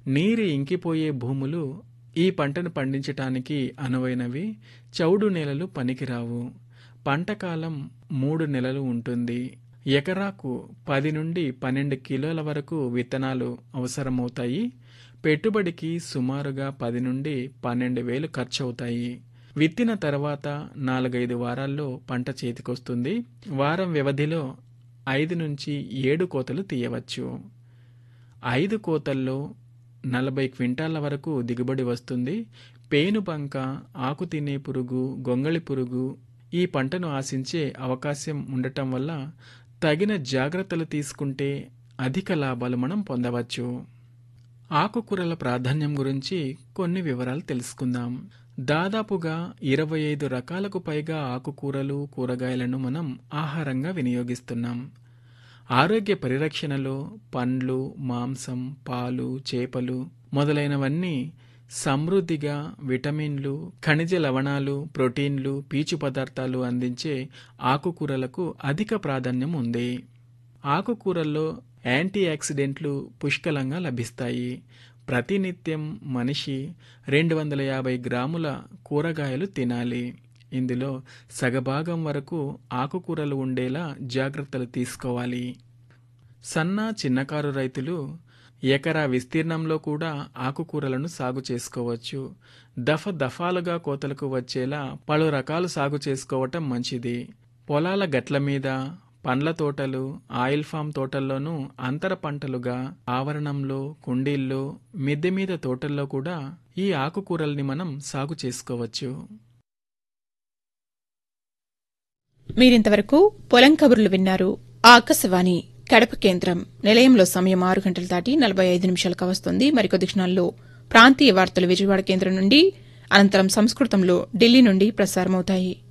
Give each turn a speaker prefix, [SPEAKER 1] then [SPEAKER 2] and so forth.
[SPEAKER 1] నీరు ఇంకిపోయే భూములు ఈ పంటను పండించటానికి అనువైనవి చౌడు నేలలు పనికిరావు పంట కాలం మూడు నెలలు ఉంటుంది ఎకరాకు పది నుండి పన్నెండు కిలోల వరకు విత్తనాలు అవసరమవుతాయి పెట్టుబడికి సుమారుగా పది నుండి పన్నెండు వేలు ఖర్చు అవుతాయి విత్తిన తర్వాత నాలుగైదు వారాల్లో పంట చేతికొస్తుంది వారం వ్యవధిలో ఐదు నుంచి ఏడు కోతలు తీయవచ్చు ఐదు కోతల్లో నలభై క్వింటాల వరకు దిగుబడి వస్తుంది పేనుబంక ఆకు తినే పురుగు గొంగళి పురుగు ఈ పంటను ఆశించే అవకాశం ఉండటం వల్ల తగిన జాగ్రత్తలు తీసుకుంటే అధిక లాభాలు మనం పొందవచ్చు ఆకుకూరల ప్రాధాన్యం గురించి కొన్ని వివరాలు తెలుసుకుందాం దాదాపుగా ఇరవై ఐదు రకాలకు పైగా ఆకుకూరలు కూరగాయలను మనం ఆహారంగా వినియోగిస్తున్నాం ఆరోగ్య పరిరక్షణలో పండ్లు మాంసం పాలు చేపలు మొదలైనవన్నీ సమృద్ధిగా విటమిన్లు ఖనిజ లవణాలు ప్రోటీన్లు పీచు పదార్థాలు అందించే ఆకుకూరలకు అధిక ప్రాధాన్యం ఉంది ఆకుకూరల్లో యాంటీ ఆక్సిడెంట్లు పుష్కలంగా లభిస్తాయి ప్రతినిత్యం మనిషి రెండు వందల యాభై గ్రాముల కూరగాయలు తినాలి ఇందులో సగభాగం వరకు ఆకుకూరలు ఉండేలా జాగ్రత్తలు తీసుకోవాలి సన్న చిన్నకారు రైతులు ఎకరా విస్తీర్ణంలో కూడా ఆకుకూరలను సాగు చేసుకోవచ్చు దఫ దఫాలుగా కోతలకు వచ్చేలా పలు రకాలు సాగు చేసుకోవటం మంచిది పొలాల గట్ల మీద పండ్ల తోటలు ఆయిల్ ఫామ్ తోటల్లోనూ అంతర పంటలుగా ఆవరణంలో కుండీల్లో మిద్దె మీద తోటల్లో కూడా ఈ ఆకుకూరల్ని మనం సాగు చేసుకోవచ్చు
[SPEAKER 2] మీరింతవరకు పొలం కబుర్లు విన్నారు ఆకాశవాణి కడప కేంద్రం నిలయంలో సమయం ఆరు గంటలు దాటి నలభై ఐదు నిమిషాలకు వస్తుంది మరికొద్ది క్షణాల్లో ప్రాంతీయ వార్తలు విజయవాడ కేంద్రం నుండి అనంతరం సంస్కృతంలో ఢిల్లీ నుండి ప్రసారమవుతాయి